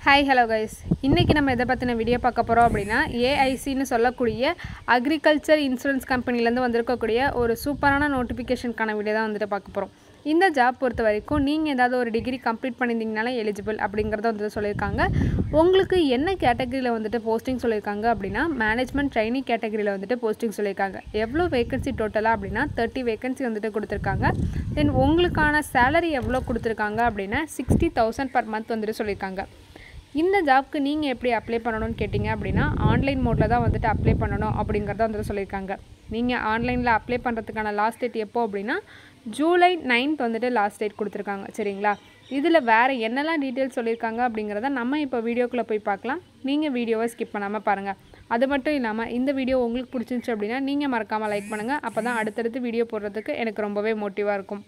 hi hello guys இன்றைக்கி நம்ம எதை பற்றின வீடியோ பார்க்க போகிறோம் அப்படின்னா ஏஐசின்னு சொல்லக்கூடிய அக்ரிகல்ச்சர் இன்சூரன்ஸ் கம்பெனிலேருந்து வந்திருக்கக்கூடிய ஒரு சூப்பரான நோட்டிஃபிகேஷனுக்கான வீடியோ தான் வந்துட்டு பார்க்க போகிறோம் இந்த ஜாப் பொறுத்த வரைக்கும் நீங்கள் ஏதாவது ஒரு டிகிரி கம்ப்ளீட் பண்ணியிருந்தீங்கனாலே எலிஜிபிள் அப்படிங்கிறத வந்துட்டு சொல்லியிருக்காங்க உங்களுக்கு என்ன கேட்டகரியில் வந்துட்டு போஸ்டிங் சொல்லியிருக்காங்க அப்படின்னா மேனேஜ்மெண்ட் ட்ரைனிங் கேட்டகரியில் வந்துட்டு போஸ்டிங் சொல்லியிருக்காங்க எவ்வளோ வேகன்சி டோட்டலாக அப்படின்னா தேர்ட்டி வேகன்சி வந்துட்டு கொடுத்துருக்காங்க தென் உங்களுக்கான சேலரி எவ்வளோ கொடுத்துருக்காங்க அப்படின்னா சிக்ஸ்டி தௌசண்ட் பர் மந்த் வந்துட்டு சொல்லியிருக்காங்க இந்த ஜாப்க்கு நீங்கள் எப்படி அப்ளை பண்ணணும்னு கேட்டிங்க அப்படின்னா ஆன்லைன் மோடில் தான் வந்துட்டு அப்ளை பண்ணணும் அப்படிங்கிறத வந்துட்டு சொல்லியிருக்காங்க நீங்கள் ஆன்லைனில் அப்ளை பண்ணுறதுக்கான லாஸ்ட் டேட் எப்போ அப்படின்னா ஜூலை நைன்த் வந்துட்டு லாஸ்ட் டேட் கொடுத்துருக்காங்க சரிங்களா இதில் வேறு என்னெல்லாம் டீட்டெயில்ஸ் சொல்லியிருக்காங்க அப்படிங்கிறத நம்ம இப்போ வீடியோக்குள்ளே போய் பார்க்கலாம் நீங்கள் வீடியோவை ஸ்கிப் பண்ணாமல் பாருங்கள் அது மட்டும் இல்லாமல் இந்த வீடியோ உங்களுக்கு பிடிச்சிருந்துச்சு அப்படின்னா நீங்கள் மறக்காமல் லைக் பண்ணுங்கள் அப்போ தான் அடுத்தடுத்து வீடியோ போடுறதுக்கு எனக்கு ரொம்பவே மோட்டிவாக இருக்கும்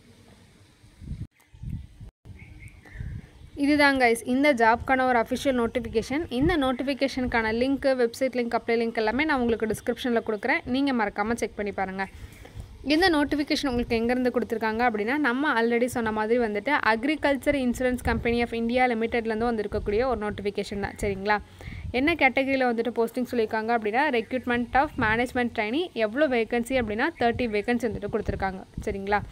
இதுதான் கைஸ் இந்த ஜாப்க்கான ஒரு அஃபிஷியல் நோட்டிஃபிகேஷன் இந்த நோட்டிஃபிகேஷனுக்கான லிங்க்கு வெப்சைட் லிங்க் அப்ளை லிங்க் எல்லாமே நான் உங்களுக்கு டிஸ்கிரிப்ஷனில் கொடுக்குறேன் நீங்கள் மறக்காமல் செக் பண்ணி பாருங்கள் இந்த நோட்டிஃபிகேஷன் உங்களுக்கு எங்கேருந்து கொடுத்துருக்காங்க அப்படின்னா நம்ம ஆல்ரெடி சொன்ன மாதிரி வந்துட்டு agriculture insurance company of India லிமிடெட்லேருந்து வந்திருக்கக்கூடிய ஒரு நோட்டிஃபிகேஷன் தான் சரிங்களா என்ன கேட்டகரியில் வந்துட்டு போஸ்டிங் சொல்லியிருக்காங்க அப்படின்னா ரெக்ரூட்மெண்ட் ஆஃப் மேனேஜ்மெண்ட் ட்ரைனி எவ்வளோ வேகன்சி அப்படின்னா தேர்ட்டி வேகன்சி வந்துட்டு கொடுத்துருக்காங்க சரிங்களா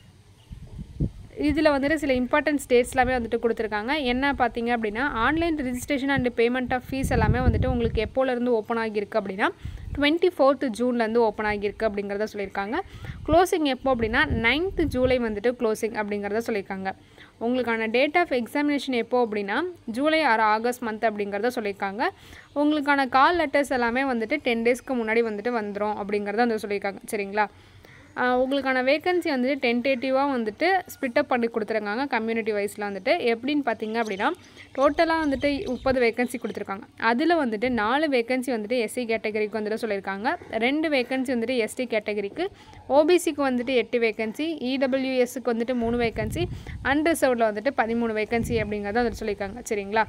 இதில் வந்துட்டு சில இம்பார்ட்டன்ட் ஸ்டேட்ஸ் எல்லாமே வந்துட்டு கொடுத்துருக்காங்க என்ன பார்த்தீங்க அப்படின்னா online registration and payment of fee எல்லாமே வந்துட்டு உங்களுக்கு எப்போலேருந்து ஓப்பன் ஆகியிருக்கு அப்படின்னா டுவெண்ட்டி ஃபோர்த் ஜூன்லேருந்து ஓப்பன் ஆகியிருக்கு அப்படிங்கிறத சொல்லியிருக்காங்க க்ளோசிங் எப்போ அப்படின்னா நைன்த் ஜூலை வந்துட்டு க்ளோசிங் அப்படிங்கிறத சொல்லியிருக்காங்க உங்களுக்கான டேட் ஆஃப் எக்ஸாமினேஷன் எப்போ அப்படின்னா ஜூலை ஆறு ஆகஸ்ட் மந்த் அப்படிங்கிறத சொல்லியிருக்காங்க உங்களுக்கான கால் லெட்டர்ஸ் எல்லாமே வந்துட்டு டென் டேஸ்க்கு முன்னாடி வந்துட்டு வந்துடும் அப்படிங்கிறத வந்து சொல்லியிருக்காங்க சரிங்களா உங்களுக்கான வேகன்சி வந்துட்டு டென்டேட்டிவாக வந்துட்டு ஸ்பிட்டப் பண்ணி கொடுத்துருக்காங்க கம்யூனிட்டி வைஸில் வந்துட்டு எப்படின்னு பார்த்தீங்க அப்படின்னா டோட்டலாக வந்துட்டு முப்பது வேகன்சி கொடுத்துருக்காங்க அதில் வந்துட்டு நாலு வேகன்சி வந்துட்டு எஸ்சி கேட்டகரிக்கு வந்துட்டு சொல்லியிருக்காங்க ரெண்டு வேகன்சி வந்துட்டு எஸ்டி கேட்டகரிக்கு ஓபிசிக்கு வந்துட்டு எட்டு வேகன்சி இடபிள்யூஎஸ்க்கு வந்துட்டு மூணு வேகன்சி அன்ரிசர்வ்டில் வந்துட்டு பதிமூணு வேகன்சி அப்படிங்கிறத வந்துட்டு சொல்லியிருக்காங்க சரிங்களா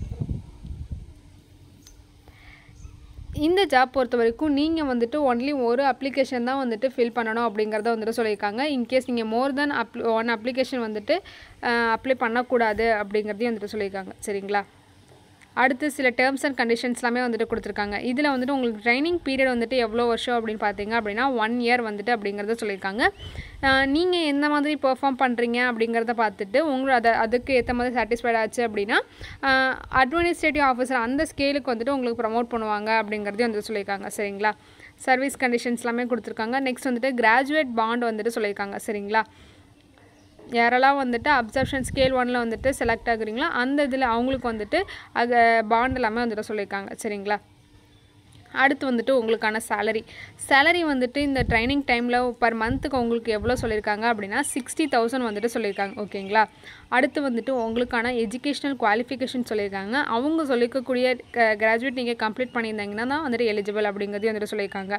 இந்த ஜாப் பொறுத்த வரைக்கும் நீங்கள் வந்துட்டு ஒன்லி ஒரு அப்ளிகேஷன் தான் வந்துட்டு ஃபில் பண்ணணும் அப்படிங்கிறத வந்துட்டு சொல்லியிருக்காங்க இன்கேஸ் நீங்கள் more then up one application வந்துட்டு அப்ளை பண்ணக்கூடாது அப்படிங்கிறதையும் வந்துட்டு சொல்லியிருக்காங்க சரிங்களா அடுத்து சில டேர்ம்ஸ் அண்ட் கண்டிஷன்ஸ் எல்லாமே வந்துட்டு கொடுத்துருக்காங்க இதில் வந்துட்டு உங்களுக்கு ட்ரைனிங் பீரியட் வந்துட்டு எவ்வளோ வருஷம் அப்படின்னு பார்த்தீங்க அப்படின்னா ஒன் இயர் வந்துட்டு அப்படிங்கிறத சொல்லியிருக்காங்க நீங்கள் எந்த மாதிரி பெர்ஃபார்ம் பண்ணுறீங்க அப்படிங்கிறத பார்த்துட்டு உங்களை அதை அதுக்கு ஏற்ற மாதிரி சாட்டிஸ்ஃபைட் ஆச்சு அப்படின்னா அட்மினிஸ்ட்ரேட்டிவ் ஆஃபீஸர் அந்த ஸ்கேலுக்கு வந்துட்டு உங்களுக்கு ப்ரமோட் பண்ணுவாங்க அப்படிங்கிறதையும் வந்துட்டு சொல்லியிருக்காங்க சரிங்களா சர்வீஸ் கண்டிஷன்ஸ் எல்லாமே கொடுத்துருக்காங்க நெக்ஸ்ட் வந்துட்டு கிராஜுவேட் பாண்ட் வந்துட்டு சொல்லியிருக்காங்க சரிங்களா யாரெல்லாம் வந்துட்டு அப்சர்ப்ஷன் ஸ்கேல் ஒனில் வந்துட்டு செலக்ட் ஆகுறீங்களோ அந்த இதில் அவங்களுக்கு வந்துட்டு அது பாண்ட் எல்லாமே வந்துட்டு சொல்லியிருக்காங்க சரிங்களா அடுத்து வந்துட்டு உங்களுக்கான சேலரி சேலரி வந்துட்டு இந்த ட்ரைனிங் டைமில் பர் மந்த்துக்கு உங்களுக்கு எவ்வளோ சொல்லியிருக்காங்க அப்படின்னா சிக்ஸ்டி தௌசண்ட் வந்துட்டு சொல்லியிருக்காங்க ஓகேங்களா அடுத்து வந்துட்டு உங்களுக்கான எஜுகேஷ்னல் குவாலிஃபிகேஷன் சொல்லியிருக்காங்க அவங்க சொல்லிக்கக்கூடிய கிராஜுவேட் நீங்கள் கம்ப்ளீட் பண்ணியிருந்தீங்கன்னா தான் வந்துட்டு எலிஜிபிள் அப்படிங்கிறதையும் வந்துட்டு சொல்லியிருக்காங்க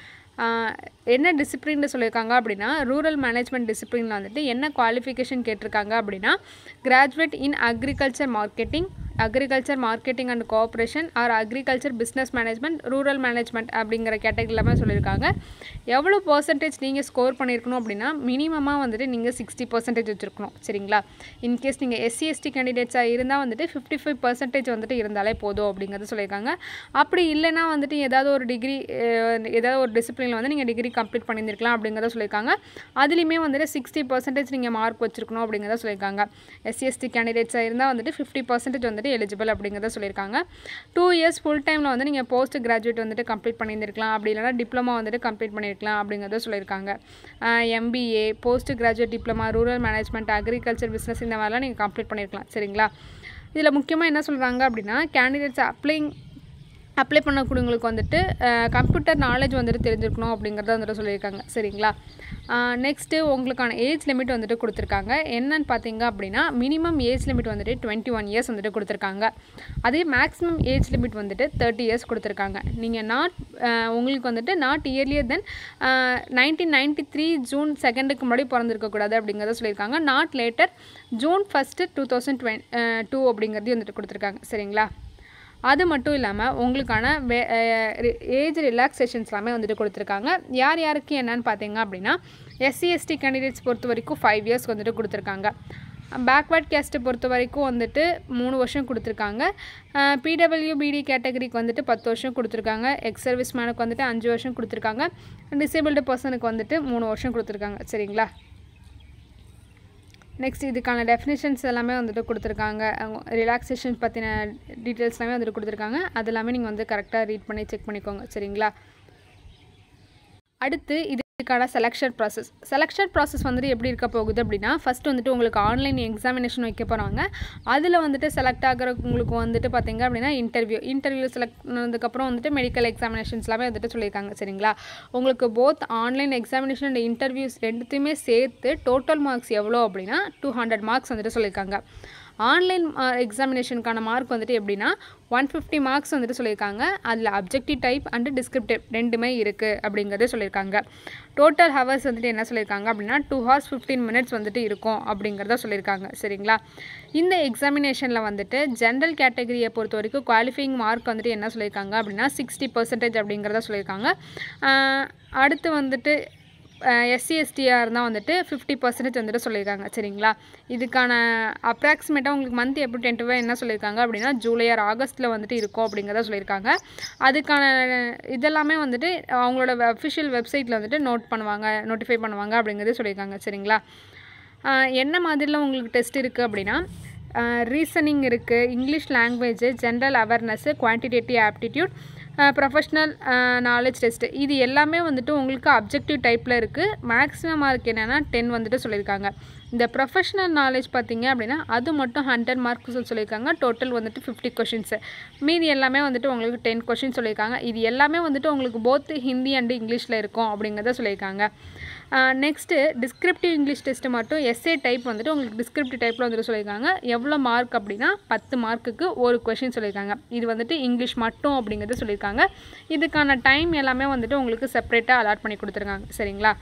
என்ன டிசிப்ளினில் சொல்லியிருக்காங்க அப்படின்னா ரூரல் மேனேஜ்மெண்ட் டிசிப்ளினில் வந்துட்டு என்ன குவாலிஃபிகேஷன் கேட்டிருக்காங்க அப்படின்னா graduate in agriculture marketing agriculture marketing and cooperation or agriculture business management rural management அப்படிங்கிற கேட்டகரி எல்லாமே சொல்லியிருக்காங்க எவ்வளோ பர்சன்டேஜ் நீங்கள் ஸ்கோர் பண்ணியிருக்கணும் அப்படின்னா மினிமமாக வந்துட்டு நீங்கள் சிக்ஸ்டி பர்சன்டேஜ் வச்சுருக்கணும் சரிங்களா இன்கேஸ் நீங்கள் எஸ்சி எஸ்டி கேண்டிடேட்ஸாக இருந்தால் வந்துட்டு ஃபிஃப்டி ஃபைவ் பர்சன்டேஜ் வந்துட்டு இருந்தாலே போதும் அப்படிங்கிறது சொல்லியிருக்காங்க அப்படி இல்லைனா வந்துட்டு ஏதாவது ஒரு டிகிரி ஏதாவது ஒரு டிசிப்ளினில் வந்து நீங்கள் டிகிரி கம்ப்ளீட் பண்ணியிருக்கலாம் அப்படிங்கிறத சொல்லியிருக்காங்க அதுலேயுமே வந்துட்டு சிக்ஸ்டி பர்சன்டேஜ் நீங்கள் மார்க் வச்சுருக்கணும் அப்படிங்கிறத சொல்லியிருக்காங்க எஸ்சி எஸ்டி கேண்டிடேட்ஸாக இருந்தால் வந்துட்டு ஃபிஃப்டி பர்சன்டேஜ் வந்துட்டு எலிஜிபிள் அப்படிங்கிறத சொல்லியிருக்காங்க டூ இயர்ஸ் ஃபுல் டைமில் வந்து நீங்கள் போஸ்ட் கிராஜுவேட் வந்துட்டு கம்ப்ளீட் பண்ணியிருந்திருக்கலாம் அப்படி இல்லைனா டிப்ளமா வந்துட்டு கம்ப்ளீட் பண்ணியிருக்கலாம் அப்படிங்கிறத சொல்லியிருக்காங்க MBA post graduate diploma rural management agriculture business இந்த மாதிரிலாம் நீங்கள் கம்ப்ளீட் பண்ணியிருக்கலாம் சரிங்களா இதில் முக்கியமாக என்ன சொல்கிறாங்க அப்படின்னா கேண்டிடேட்ஸ் அப்ளைங் அப்ளை பண்ணக்கூடியவங்களுக்கு வந்துட்டு கம்ப்யூட்டர் நாலேஜ் வந்துட்டு தெரிஞ்சிருக்கணும் அப்படிங்கிறத வந்துட்டு சொல்லியிருக்காங்க சரிங்களா நெக்ஸ்ட்டு உங்களுக்கான ஏஜ் லிமிட் வந்துட்டு கொடுத்துருக்காங்க என்னன்னு பார்த்தீங்க அப்படின்னா மினிமம் ஏஜ் லிமிட் வந்துட்டு டுவெண்ட்டி ஒன் இயர்ஸ் வந்துட்டு கொடுத்துருக்காங்க அதே மேக்ஸிமம் ஏஜ் லிமிட் வந்துட்டு தேர்ட்டி இயர்ஸ் கொடுத்துருக்காங்க நீங்கள் நாட் உங்களுக்கு வந்துட்டு not earlier then nineteen ninety three June செகண்டுக்கு முன்னாடி பிறந்திருக்கக்கூடாது அப்படிங்கிறத சொல்லியிருக்காங்க not later June first two thousand twenty two அப்படிங்கிறதையும் வந்துட்டு கொடுத்துருக்காங்க சரிங்களா அது மட்டும் இல்லாமல் உங்களுக்கான வே ஏஜ் ரிலாக்ஸேஷன்ஸ் எல்லாமே வந்துட்டு கொடுத்துருக்காங்க யார் யாருக்கு என்னன்னு பார்த்தீங்க அப்படின்னா எஸ்சி எஸ்டி கேண்டிடேட்ஸ் பொறுத்த வரைக்கும் ஃபைவ் இயர்ஸ் வந்துட்டு கொடுத்துருக்காங்க பேக்வேர்ட் கேஸ்ட்டை பொறுத்த வரைக்கும் வந்துட்டு மூணு வருஷம் கொடுத்துருக்காங்க பிடபிள்யூ பிடி கேட்டகரிக்கு வந்துட்டு பத்து வருஷம் கொடுத்துருக்காங்க எக்ஸ் சர்வீஸ் மேனுக்கு வந்துட்டு அஞ்சு வருஷம் கொடுத்துருக்காங்க டிசேபிள்டு பர்சனுக்கு வந்துட்டு மூணு வருஷம் கொடுத்துருக்காங்க சரிங்களா நெக்ஸ்ட் இதுக்கான டெஃபினேஷன்ஸ் எல்லாமே வந்துட்டு கொடுத்துருக்காங்க ரிலாக்ஸேஷன் பற்றின டீட்டெயில்ஸ் எல்லாமே வந்துட்டு கொடுத்துருக்காங்க அது எல்லாமே நீங்கள் வந்து கரெக்டாக ரீட் பண்ணி செக் பண்ணிக்கோங்க சரிங்களா அடுத்து இதுக்கான செலெக்ஷன் ப்ராசஸ் செலெக்ஷன் ப்ராசஸ் வந்துட்டு எப்படி இருக்க போகுது அப்படின்னா ஃபஸ்ட் வந்துட்டு உங்களுக்கு ஆன்லைன் எக்ஸாமினேஷன் வைக்க போகிறாங்க அதில் வந்துட்டு செலக்ட் ஆகிறவங்களுக்கு வந்துட்டு பார்த்தீங்க அப்படின்னா இன்டர்வியூ இன்டர்வியூ செலக்ட் பண்ணதுக்கப்புறம் வந்துட்டு மெடிக்கல் எக்ஸாமினேஷன்ஸ் எல்லாமே வந்துட்டு சொல்லியிருக்காங்க சரிங்களா உங்களுக்கு both online examination and interviews ரெண்டுத்தையுமே சேர்த்து டோட்டல் மார்க்ஸ் எவ்வளோ அப்படின்னா டூ ஹண்ட்ரட் மார்க்ஸ் வந்துட்டு சொல்லியிருக்காங்க ஆன்லைன் எக்ஸாமினேஷனுக்கான மார்க் வந்துட்டு எப்படின்னா ஒன் ஃபிஃப்டி மார்க்ஸ் வந்துட்டு சொல்லியிருக்காங்க அதில் அப்ஜெக்டிவ் டைப் அண்டு டிஸ்கிரிப்டிவ் ரெண்டுமே இருக்குது அப்படிங்கிறத சொல்லியிருக்காங்க டோட்டல் ஹவர்ஸ் வந்துட்டு என்ன சொல்லியிருக்காங்க அப்படின்னா டூ ஹவர்ஸ் ஃபிஃப்டீன் மினிட்ஸ் வந்துட்டு இருக்கும் அப்படிங்கிறத சொல்லியிருக்காங்க சரிங்களா இந்த எக்ஸாமினேஷனில் வந்துட்டு ஜென்ரல் கேட்டகரியை பொறுத்த வரைக்கும் குவாலிஃபைங் மார்க் வந்துட்டு என்ன சொல்லியிருக்காங்க அப்படின்னா சிக்ஸ்டி பர்சன்டேஜ் அப்படிங்கிறத சொல்லியிருக்காங்க அடுத்து வந்துட்டு எஸ்சி எஸ்டியாக இருந்தால் வந்துட்டு ஃபிஃப்டி பர்சன்டேஜ் வந்துட்டு சொல்லியிருக்காங்க சரிங்களா இதுக்கான அப்ராக்சிமேட்டாக உங்களுக்கு மந்த் எப்படி டென்ட்டுவாக என்ன சொல்லியிருக்காங்க அப்படின்னா ஜூலை ஆர் ஆகஸ்ட்டில் வந்துட்டு இருக்கும் அப்படிங்கிறத சொல்லியிருக்காங்க அதுக்கான இதெல்லாமே வந்துட்டு அவங்களோட அஃபிஷியல் வெப்சைட்டில் வந்துட்டு நோட் பண்ணுவாங்க நோட்டிஃபை பண்ணுவாங்க அப்படிங்கிறத சொல்லியிருக்காங்க சரிங்களா என்ன மாதிரிலாம் உங்களுக்கு டெஸ்ட் இருக்குது அப்படின்னா ரீசனிங் இருக்குது English language general awareness quantitative aptitude professional knowledge test இது எல்லாமே வந்துட்டு உங்களுக்கு அப்ஜெக்டிவ் டைப்பில் இருக்குது மேக்ஸிமம் மார்க் என்னென்னா டென் வந்துட்டு சொல்லியிருக்காங்க இந்த ப்ரொஃபஷ்னல் நாலேஜ் பார்த்தீங்க அப்படின்னா அது மட்டும் ஹண்ட்ரட் மார்க்ஸ் சொல்லியிருக்காங்க டோட்டல் வந்துட்டு ஃபிஃப்டி கொஷின்ஸு மீதி எல்லாமே வந்துட்டு உங்களுக்கு டென் கொஷின் சொல்லியிருக்காங்க இது எல்லாமே வந்துட்டு உங்களுக்கு போத் ஹிந்தி அண்டு இங்கிலீஷில் இருக்கும் அப்படிங்கிறத சொல்லியிருக்காங்க நெக்ஸ்ட்டு டிஸ்கிரிப்டிவ் இங்கிலீஷ் டெஸ்ட்டு மட்டும் எஸ்ஏ டைப் வந்துட்டு உங்களுக்கு டிஸ்கிரிப்டிவ் டைப்பில் வந்துட்டு சொல்லியிருக்காங்க எவ்வளோ மார்க் அப்படின்னா பத்து மார்க்குக்கு ஒரு கொஷின் சொல்லியிருக்காங்க இது வந்துட்டு இங்கிலீஷ் மட்டும் அப்படிங்கிறது சொல்லியிருக்காங்க இதுக்கான டைம் எல்லாமே வந்துட்டு உங்களுக்கு செப்பரேட்டாக அலாட் பண்ணி கொடுத்துருக்காங்க சரிங்களா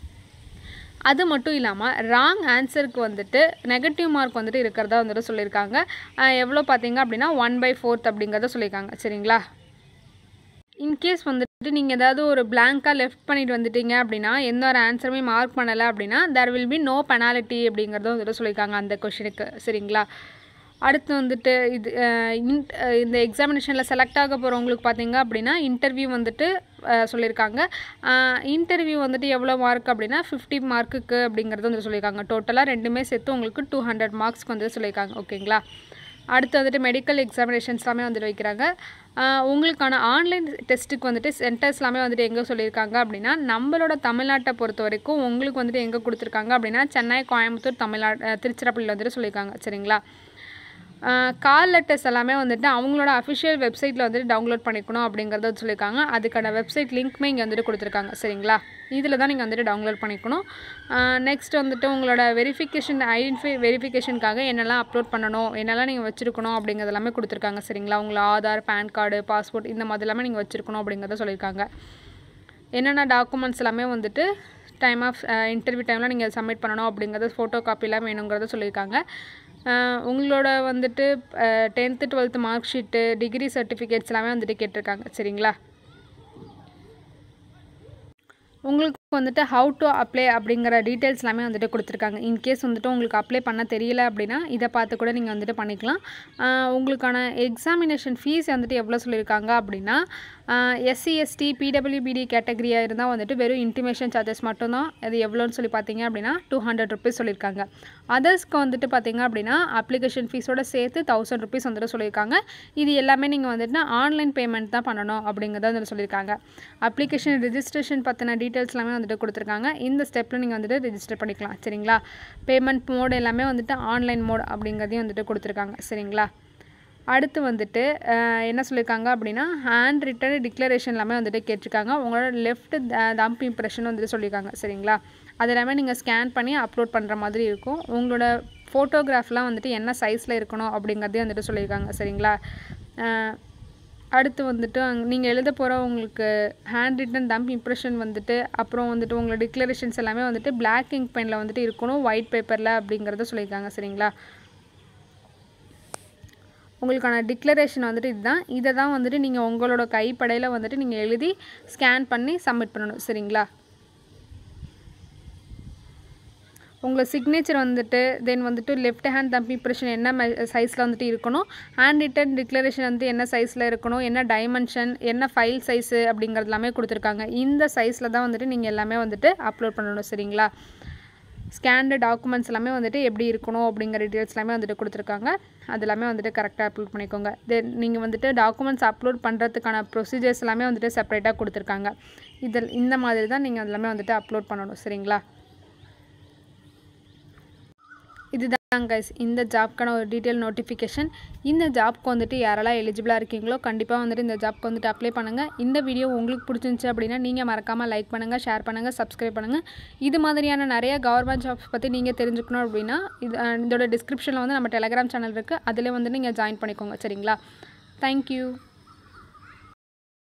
அது மட்டும் இல்லாமல் ராங் ஆன்சருக்கு வந்துட்டு நெகட்டிவ் மார்க் வந்துட்டு இருக்கிறதா வந்துட்டு சொல்லியிருக்காங்க எவ்வளோ பார்த்தீங்க அப்படின்னா ஒன் பை ஃபோர்த் அப்படிங்கிறத சொல்லியிருக்காங்க சரிங்களா இன்கேஸ் வந்துட்டு நீங்கள் ஏதாவது ஒரு பிளாங்காக லெஃப்ட் பண்ணிட்டு வந்துட்டீங்க அப்படின்னா எந்த ஒரு ஆன்சருமே மார்க் பண்ணலை அப்படின்னா there will be no penalty அப்படிங்கிறதும் வந்துட்டு சொல்லியிருக்காங்க அந்த கொஷினுக்கு சரிங்களா அடுத்து வந்துட்டு இது இந்த எக்ஸாமினேஷனில் செலக்ட் ஆக போகிறவங்களுக்கு பார்த்தீங்க அப்படின்னா இன்டர்வியூ வந்துட்டு சொல்லியிருக்காங்க இன்டர்வியூ வந்துட்டு எவ்வளோ மார்க் அப்படின்னா ஃபிஃப்டி மார்க்குக்கு அப்படிங்கிறது வந்து சொல்லியிருக்காங்க டோட்டலாக ரெண்டுமே சேர்த்து உங்களுக்கு டூ ஹண்ட்ரட் மார்க்ஸ்க்கு வந்து சொல்லியிருக்காங்க ஓகேங்களா அடுத்து வந்துட்டு மெடிக்கல் எக்ஸாமினேஷன்ஸ் எல்லாமே வந்துட்டு வைக்கிறாங்க உங்களுக்கான ஆன்லைன் டெஸ்ட்டுக்கு வந்துட்டு சென்டர்ஸ் எல்லாமே வந்துட்டு எங்கே சொல்லியிருக்காங்க அப்படின்னா நம்மளோட தமிழ்நாட்டை பொறுத்த வரைக்கும் உங்களுக்கு வந்துட்டு எங்கே கொடுத்துருக்காங்க அப்படின்னா சென்னை கோயம்புத்தூர் தமிழ்நாடு திருச்சிராப்பள்ளியில் வந்துட்டு சொல்லியிருக்காங்க சரிங்களா கால் லெட்டர்ஸ் எல்லாமே வந்துட்டு அவங்களோட அஃபிஷியல் வெப்சைட்டில் வந்துட்டு டவுன்லோட் பண்ணிக்கணும் அப்படிங்கிறத சொல்லியிருக்காங்க அதுக்கான வெப்சைட் லிங்க்குமே இங்கே வந்துட்டு கொடுத்துருக்காங்க சரிங்களா இதில் தான் நீங்கள் வந்துட்டு டவுன்லோட் பண்ணிக்கணும் நெக்ஸ்ட் வந்துட்டு உங்களோட வெரிஃபிகேஷன் ஐடென்டிஃபை வெரிஃபிகேஷனுக்காக என்னெல்லாம் அப்லோட் பண்ணணும் என்னெல்லாம் நீங்கள் வச்சுருக்கணும் அப்படிங்கிறது எல்லாமே கொடுத்துருக்காங்க சரிங்களா உங்களோட ஆதார் பேன் கார்டு பாஸ்போர்ட் இந்த மாதிரி எல்லாமே நீங்கள் வச்சுருக்கணும் அப்படிங்கிறத சொல்லியிருக்காங்க என்னென்ன டாக்குமெண்ட்ஸ் எல்லாமே வந்துட்டு டைம் ஆஃப் இன்டர்வியூ டைமில் நீங்கள் சப்மிட் பண்ணணும் அப்படிங்கிறது ஃபோட்டோ காப்பிலாம் வேணுங்கிறத சொல்லியிருக்காங்க உங்களோட வந்துட்டு tenth twelfth mark sheet degree certificates எல்லாமே வந்துட்டு கேட்டிருக்காங்க சரிங்களா உங்களுக்கு வந்துட்டு ஹவு டு அப்ளை அப்படிங்கிற டீட்டெயில்ஸ் எல்லாமே வந்துட்டு கொடுத்துருக்காங்க இன்கேஸ் வந்துட்டு உங்களுக்கு அப்ளை பண்ண தெரியல அப்படின்னா இதை பார்த்து கூட நீங்கள் வந்துட்டு பண்ணிக்கலாம் உங்களுக்கான எக்ஸாமினேஷன் ஃபீஸ் வந்துட்டு எவ்வளோ சொல்லியிருக்காங்க அப்படின்னா எஸ்சி எஸ்டி பிடபிள்யூபிடி கேட்டகரியாக இருந்தால் வந்துட்டு வெறும் இன்டிமேஷன் சார்ஜஸ் மட்டும்தான் அது எவ்வளோன்னு சொல்லி பார்த்தீங்க அப்படின்னா டூ ஹண்ட்ரட் ருபீஸ் சொல்லியிருக்காங்க அதர்ஸ்க்கு வந்துட்டு பார்த்தீங்க அப்படின்னா அப்ளிகேஷன் ஃபீஸோட சேர்த்து தௌசண்ட் ருபீஸ் வந்துட்டு சொல்லியிருக்காங்க இது எல்லாமே நீங்கள் வந்துட்டு ஆன்லைன் பேமெண்ட் தான் பண்ணணும் அப்படிங்கிறத வந்துட்டு சொல்லியிருக்காங்க அப்ளிகேஷன் ரிஜிஸ்ட்ரேஷன் பற்றின டீட்டெயில்ஸ் எல்லாமே வந்துட்டு கொடுத்துருக்காங்க இந்த ஸ்டெப்பில் நீங்கள் வந்துட்டு ரிஜிஸ்டர் பண்ணிக்கலாம் சரிங்களா பேமெண்ட் மோட் எல்லாமே வந்துட்டு ஆன்லைன் மோட் அப்படிங்கிறதையும் வந்துட்டு கொடுத்துருக்காங்க சரிங்களா அடுத்து வந்துட்டு என்ன சொல்லியிருக்காங்க அப்படின்னா ஹேண்ட் ரிட்டன் டிக்ளரேஷன் எல்லாமே வந்துட்டு கேட்டிருக்காங்க உங்களோட லெஃப்ட் தம்ப் இம்ப்ரெஷன் வந்துட்டு சொல்லியிருக்காங்க சரிங்களா அது எல்லாமே நீங்கள் ஸ்கேன் பண்ணி அப்லோட் பண்ணுற மாதிரி இருக்கும் உங்களோட ஃபோட்டோகிராஃப்லாம் வந்துட்டு என்ன சைஸில் இருக்கணும் அப்படிங்கிறதையும் வந்துட்டு சொல்லியிருக்காங்க சரிங்களா அடுத்து வந்துட்டு அங் நீங்கள் எழுத போகிற உங்களுக்கு ஹேண்ட் ரிட்டன் தம்ப் இம்ப்ரெஷன் வந்துட்டு அப்புறம் வந்துட்டு உங்களோட டிக்ளரேஷன்ஸ் எல்லாமே வந்துட்டு பிளாக் இங்க் பெனில் வந்துட்டு இருக்கணும் ஒயிட் பேப்பரில் அப்படிங்கிறத சொல்லியிருக்காங்க சரிங்களா உங்களுக்கான டிக்ளரேஷன் வந்துட்டு இதுதான் இதை தான் வந்துட்டு நீங்கள் உங்களோட கைப்படையில் வந்துட்டு நீங்கள் எழுதி ஸ்கேன் பண்ணி சப்மிட் பண்ணணும் சரிங்களா உங்கள் சிக்னேச்சர் வந்துட்டு தென் வந்துட்டு லெஃப்ட் ஹேண்ட் தம்பி இம்ப்ரெஷன் என்ன சைஸில் வந்துட்டு இருக்கணும் ஹேண்ட் ரிட்டன் டிக்ளரேஷன் வந்து என்ன சைஸில் இருக்கணும் என்ன டைமென்ஷன் என்ன ஃபைல் சைஸு அப்படிங்கிறது எல்லாமே கொடுத்துருக்காங்க இந்த சைஸில் தான் வந்துட்டு நீங்கள் எல்லாமே வந்துட்டு அப்லோட் பண்ணணும் சரிங்களா ஸ்கேண்டு டாக்குமெண்ட்ஸ் எல்லாமே வந்துட்டு எப்படி இருக்கணும் அப்படிங்கிற டீட்டெயில்ஸ் எல்லாமே வந்துட்டு கொடுத்துருக்காங்க அது எல்லாமே வந்துட்டு கரெக்டாக அப்லோட் பண்ணிக்கோங்க தென் நீங்கள் வந்துட்டு டாக்குமெண்ட்ஸ் அப்லோட் பண்ணுறதுக்கான ப்ரொசீஜர்ஸ் எல்லாமே வந்துட்டு செப்பரேட்டாக கொடுத்துருக்காங்க இதில் இந்த மாதிரி தான் நீங்கள் எல்லாமே வந்துட்டு அப்லோட் பண்ணணும் சரிங்களா இதுதான் கைஸ் இந்த ஜாப்க்கான ஒரு டீட்டெயில் நோட்டிஃபிகேஷன் இந்த ஜாப்க்கு வந்துட்டு யாரெல்லாம் எலிஜிபிளாக இருக்கீங்களோ கண்டிப்பாக வந்துட்டு இந்த ஜாப்க்கு வந்துட்டு அப்ளை பண்ணுங்கள் இந்த வீடியோ உங்களுக்கு பிடிச்சிருந்துச்சி அப்படின்னா நீங்கள் மறக்காமல் லைக் பண்ணுங்கள் ஷேர் பண்ணுங்கள் சப்ஸ்கிரைப் பண்ணுங்கள் இது மாதிரியான நிறைய கவர்மெண்ட் ஜாப்ஸ் பற்றி நீங்கள் தெரிஞ்சுக்கணும் அப்படின்னா இது அஹ், இதோட டிஸ்கிரிப்ஷனில் வந்து நம்ம டெலகிராம் சேனல் இருக்குது அதில் வந்து நீங்கள் ஜாயின் பண்ணிக்கோங்க சரிங்களா தேங்க்யூ